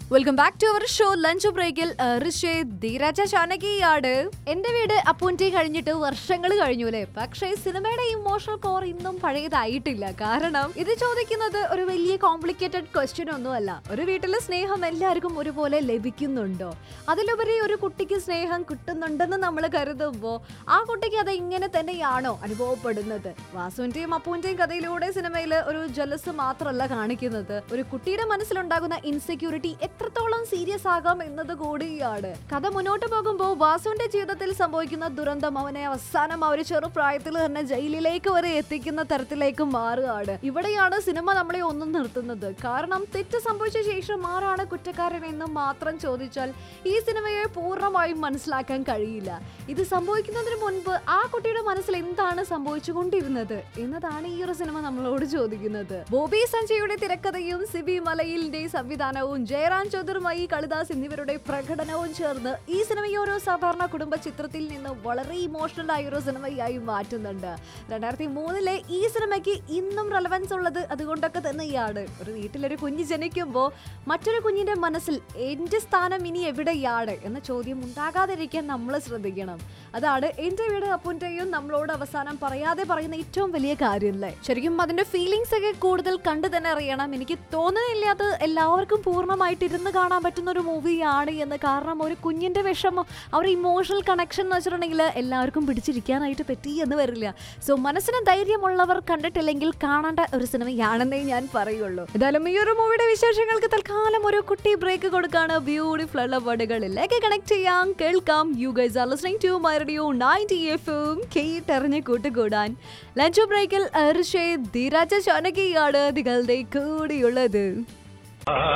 welcome back to our show lunch ബ്രേക്കിൽ ഋഷേ ധീരാജ ചാനകിയാണ് എന്റെ വീട് അപ്പൂന്റെ കഴിഞ്ഞിട്ട് വർഷങ്ങൾ കഴിഞ്ഞു അല്ലേ പക്ഷേ സിനിമയുടെ ഇമോഷണൽ കോർ ഇന്നും പഴയതായിട്ടില്ല കാരണം ഇത് ചോദിക്കുന്നത് ഒരു വലിയ കോംപ്ലിക്കേറ്റഡ് ക്വസ്റ്റ്യൻ ഒന്നുമല്ല ഒരു വീട്ടിലെ സ്നേഹം എല്ലാവർക്കും ഒരുപോലെ ലഭിക്കുന്നുണ്ടോ അതിലുപരി ഒരു കുട്ടിക്ക് സ്നേഹം കിട്ടുന്നുണ്ടെന്ന് നമ്മൾ കരുതുമ്പോൾ ആ കുട്ടിക്ക് അത് ഇങ്ങനെ തന്നെയാണോ അനുഭവപ്പെടുന്നത് വാസുവിന്റെയും അപ്പുവിന്റെയും കഥയിലൂടെ സിനിമയിൽ ഒരു ജലസ് മാത്രമല്ല കാണിക്കുന്നത് ഒരു കുട്ടിയുടെ മനസ്സിലുണ്ടാകുന്ന ഇൻസെക്യൂരിറ്റി എത്രത്തോളം സീരിയസ് ആകാം എന്നത് കൂടിയാണ് കഥ മുന്നോട്ട് പോകുമ്പോൾ വാസുവിന്റെ ജീവിതത്തിൽ സംഭവിക്കുന്ന ദുരന്തം അവനെ അവസാനം ആ ഒരു ചെറുപ്രായത്തിൽ തന്നെ ജയിലിലേക്ക് വരെ എത്തിക്കുന്ന തരത്തിലേക്ക് മാറുകയാണ് ഇവിടെയാണ് സിനിമ നമ്മളെ ഒന്നും നിർത്തുന്നത് കാരണം തെറ്റ് സംഭവിച്ച ശേഷം ആരാണ് കുറ്റക്കാരൻ എന്ന് മാത്രം ചോദിച്ചാൽ ഈ സിനിമയെ പൂർണ്ണമായും മനസ്സിലാക്കാൻ കഴിയില്ല ഇത് സംഭവിക്കുന്നതിന് മുൻപ് ആ കുട്ടിയുടെ മനസ്സിൽ എന്താണ് സംഭവിച്ചുകൊണ്ടിരുന്നത് എന്നതാണ് ഈ ഒരു സിനിമ നമ്മളോട് ചോദിക്കുന്നത് ബോബി സഞ്ജയുടെ തിരക്കഥയും സിബി മലയിലിന്റെ സംവിധാനവും ജയറാം ചൗധർമായി കളിദാസ് എന്നിവരുടെ പ്രകടനവും ചേർന്ന് ഈ സിനിമയെ ഒരു സാധാരണ കുടുംബ ചിത്രത്തിൽ നിന്ന് വളരെ ഇമോഷണൽ ആയ ഒരു സിനിമയായി മാറ്റുന്നുണ്ട് രണ്ടായിരത്തി മൂന്നിലെ ഈ സിനിമയ്ക്ക് ഇന്നും റെലവൻസ് ഉള്ളത് അതുകൊണ്ടൊക്കെ തന്നെയാണ് ഒരു വീട്ടിലൊരു കുഞ്ഞ് ജനിക്കുമ്പോൾ മറ്റൊരു കുഞ്ഞിന്റെ മനസ്സിൽ എന്റെ സ്ഥാനം ഇനി എവിടെയാണ് എന്ന ചോദ്യം ഉണ്ടാകാതിരിക്കാൻ നമ്മൾ ശ്രദ്ധിക്കണം അതാണ് എന്റെ വീട് അപ്പുന്റെയും നമ്മളോട് അവസാനം പറയാതെ പറയുന്ന ഏറ്റവും വലിയ കാര്യമല്ലേ ശരിക്കും അതിന്റെ ഫീലിങ്സ് ഒക്കെ കൂടുതൽ കണ്ടു തന്നെ അറിയണം എനിക്ക് തോന്നുന്നില്ല അത് എല്ലാവർക്കും പൂർണ്ണമായിട്ട് ഇരുന്ന് കാണാൻ പറ്റുന്ന ഒരു മൂവിയാണ് എന്ന് കാരണം ഒരു കുഞ്ഞിന്റെ വിഷമം ആ ഒരു ഇമോഷണൽ കണക്ഷൻ എന്ന് വെച്ചിട്ടുണ്ടെങ്കിൽ എല്ലാവർക്കും പിടിച്ചിരിക്കാനായിട്ട് പറ്റി എന്ന് വരില്ല സോ മനസ്സിന് ധൈര്യമുള്ളവർ കണ്ടിട്ടില്ലെങ്കിൽ കാണേണ്ട ഒരു സിനിമയാണെന്നേ ഞാൻ പറയുള്ളൂ എന്തായാലും ഈ ഒരു മൂവിയുടെ വിശേഷങ്ങൾക്ക് തൽക്കാലം ഒരു കുട്ടി ബ്രേക്ക് കൊടുക്കാണ് ബ്യൂട്ടിഫുൾ ഉള്ള വേർഡുകളിലേക്ക് കണക്ട് ചെയ്യാം കേൾക്കാം you guys are listening to my radio 90 എഫും കേട്ടറിഞ്ഞ് കൂട്ടുകൂടാൻ ലഞ്ച് ബ്രേക്കിൽ ഋഷേ ധീരാജ ചാനകിയാണ് നിങ്ങളുടെ കൂടിയുള്ളത്